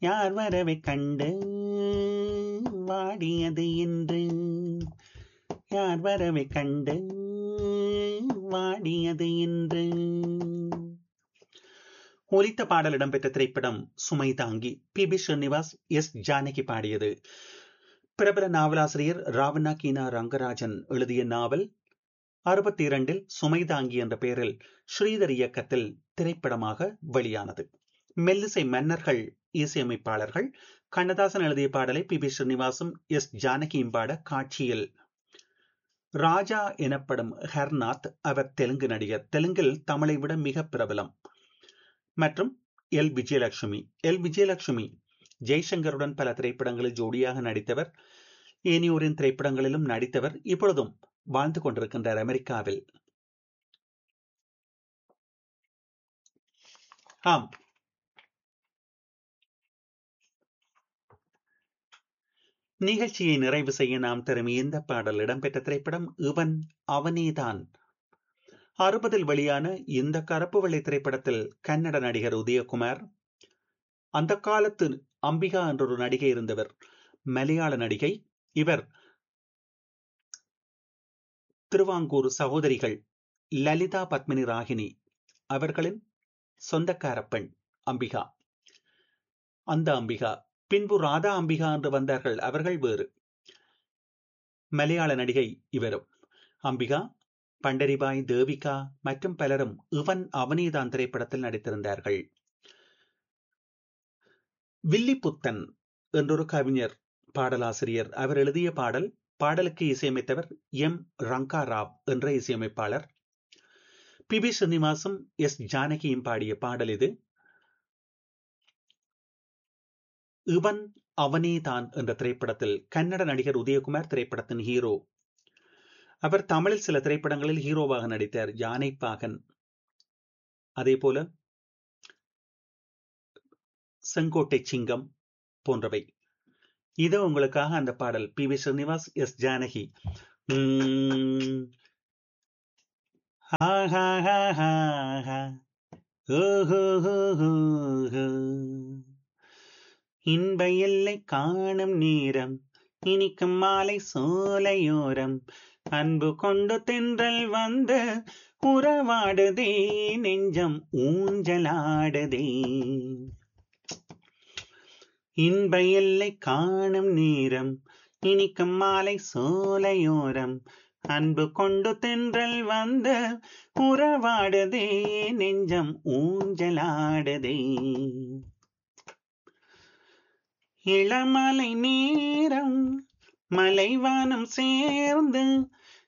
யார் வரவை கண்டு வாடியது என்று யார் வரவை கண்டு வாடியது என்று ஒலித்த பாடல் இடம்பெற்ற திரைப்படம் Sumai Thaangi P B Srinivas S Janaki பாடியது பிரபல நாவலாசிரியர் ராவணா கீனா ரங்கராஜன் எழுதிய நாவல் அறுபத்தி இரண்டில் சுமைதாங்கி என்ற பெயரில் ஸ்ரீதர் இயக்கத்தில் திரைப்படமாக வெளியானது மெல்லிசை மன்னர்கள் இசையமைப்பாளர்கள் கண்ணதாசன் எழுதிய பாடலை பி பி ஸ்ரீனிவாசும் எஸ் ஜானகியும் பாட காட்சியில் ராஜா எனப்படும் ஹர்நாத் அவர் தெலுங்கு நடிகர் தெலுங்கில் தமிழை விட மிக பிரபலம் மற்றும் எல் விஜயலட்சுமி எல் விஜயலட்சுமி ஜெய்சங்கருடன் பல திரைப்படங்களில் ஜோடியாக நடித்தவர் ஏனியோரின் திரைப்படங்களிலும் நடித்தவர் இப்பொழுதும் வாழ்ந்து கொண்டிருக்கின்றார் அமெரிக்காவில் ஆம் நிகழ்ச்சியை நிறைவு செய்ய நாம் தரும் இந்த பாடல் இடம்பெற்ற திரைப்படம் இவன் அவனேதான் அறுபதில் வெளியான இந்த கருப்பு வெள்ளை திரைப்படத்தில் கன்னட நடிகர் உதயகுமார் அந்த காலத்து அம்பிகா என்ற ஒரு நடிகை இருந்தவர் மலையாள நடிகை இவர் திருவாங்கூர் சகோதரிகள் லலிதா பத்மினி ராகினி அவர்களின் சொந்தக்கார பெண் அம்பிகா அந்த அம்பிகா பின்பு ராதா அம்பிகா என்று வந்தார்கள் அவர்கள் வேறு மலையாள நடிகை இவரும் அம்பிகா பண்டரிபாய் தேவிகா மற்றும் பலரும் இவன் அவனிதான் திரைப்படத்தில் நடித்திருந்தார்கள் வில்லிபுத்தன் என்றொரு கவிஞர் பாடலாசிரியர் அவர் எழுதிய பாடல் பாடலுக்கு இசையமைத்தவர் எம் ரங்காராவ் என்ற இசையமைப்பாளர் பி பி ஸ்ரீனிவாசும் எஸ் ஜானகியும் பாடிய பாடல் இது இவன் அவனே தான் என்ற திரைப்படத்தில் கன்னட நடிகர் உதயகுமார் திரைப்படத்தின் ஹீரோ அவர் தமிழில் சில திரைப்படங்களில் ஹீரோவாக நடித்தார் யானை பாகன் அதே போல செங்கோட்டை சிங்கம் போன்றவை இது உங்களுக்காக அந்த பாடல் P V Srinivas S Janaki இன்ப எல்லை காணும் நேரம் இனிக்கும் மாலை சோலையோரம் அன்பு கொண்டு தென்றல் வந்து உறவாடுதே நெஞ்சம் ஊஞ்சலாடுதே இன்ப எல்லை காணும் நேரம் இனிக்கும் மாலை சோலையோரம் அன்பு கொண்டு தென்றல் வந்து உறவாடுதே நெஞ்சம் ஊஞ்சலாடுதே இளமலை நேரம் மலைவானம் சேர்ந்து